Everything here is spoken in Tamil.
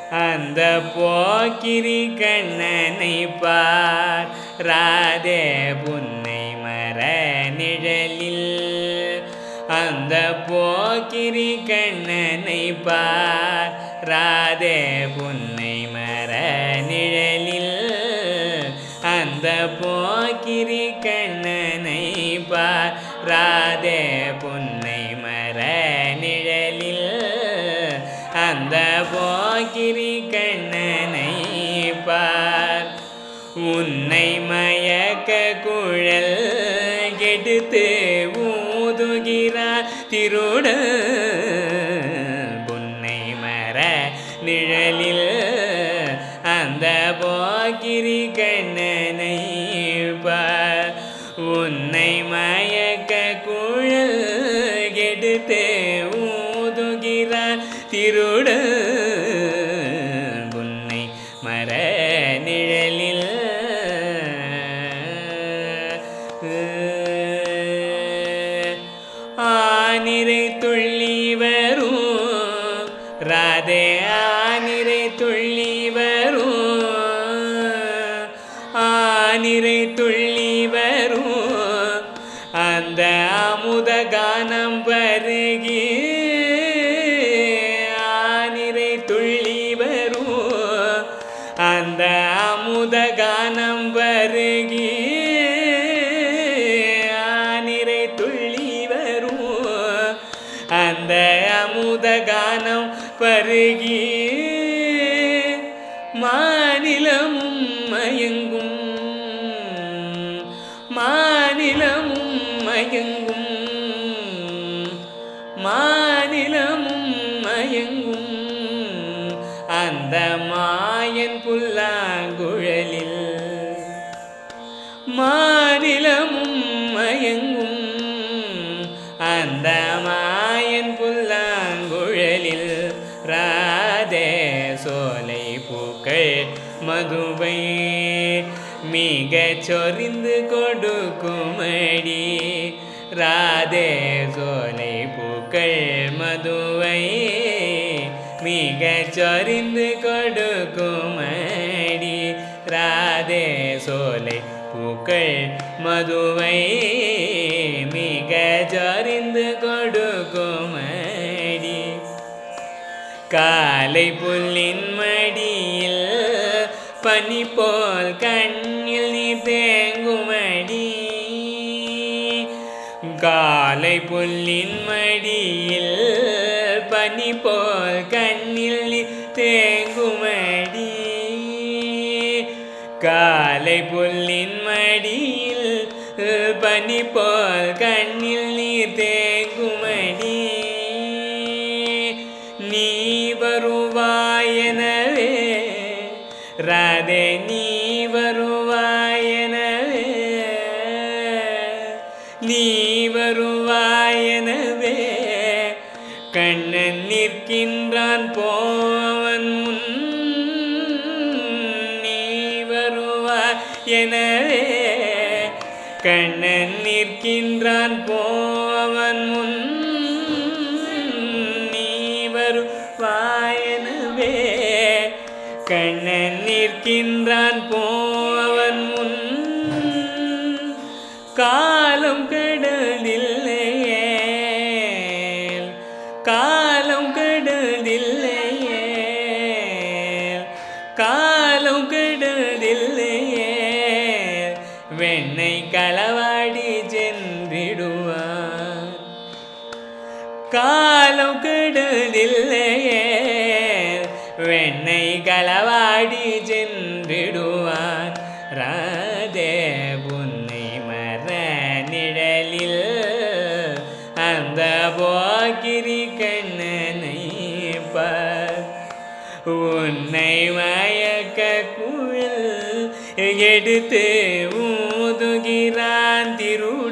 அந்த போக்கிரி கண்ணனை பார் ராதே புன்னை மர நிழலில் அந்த போக்கிரி கண்ணனை பார் ராதே புன்னை மர நிழலில் அந்த போக்கிரி கண்ணனை பார் ராதே புன்னை மர நிழலில் அந்த போக்கிரி கண்ணனை பார் உன்னை மயக்க குழல் கெடுத்து ஊதுகிறார் திருட புன்னை மர நிழலில் அந்த போக்கிரி கண்ணனை பார் உன்னை மயக்க குழல் கெடுத்து ஊதுகிறார் திருட புன்னை மர நிழலில் ஆனிரை துள்ளி வரும் ராதே ஆனிரை துள்ளி வரும் ஆனிரை துள்ளி வரும் அந்த அமுத கானம் பருகி ஆனிரை துள்ளி வரும் அந்த அமுத கானம் பருகி ஆனிரை துள்ளி வரும் அந்த அமுத கானம் பருகி மாநிலமும் மயங்கும் மாநிலமும் மயங்கும் மாநிலமும் மயங்கும் அந்த மாயன் புல்லாங்குழலில் மாநிலமும் மயங்கும் அந்த மாயன் புல்லாங்குழலில் ராதே சோலை பூக்கள் மதுவை மிக சொரிந்து கொடுக்குமடி ராதே சோலை பூக்கள் மதுவை மிக சொரிந்து கொடுக்குமடி ராதே சோலை பூக்கள் மதுவை மிக ஜறிந்து கொடுக்குமடி காலை புல்லின் மடியில் பனி போல் கண்ணில் நீ தேங்குமடி காலை புல்லின் மடியில் பனி போல் கண்ணில் நீ தேங்குமடி காலை புல்லின் மடியில் பனி போல் கண்ணில் நீர் தேங்குமடி நீ வருவாயனவே ராதே நீ வருவாயனவே நீ வருவாயனவே கண்ணன் நிற்கின்றான் போவன் முன் நீ வருவாய் எனவே கண்ணன் நிற்கின்றான் போவன் முன் நீ வருவாயனவே கண்ணன் நிற்கின்றான் போவன் முன் காலம் கடலில்லையே காலம் கடலில்லையே காலம் கடலில்லையே வெண்ணை களவாடி சென்றிடுவான் காலம் கடலில்லையே வெண்ணை களவாடி சென்றிடுவான் ராதே புன்னை மர நிழலில் அந்த போக்கிரி கண்ணனை பார் உன்னை மயக்க குழல் எடுத்து ஊதுகிறான் திருட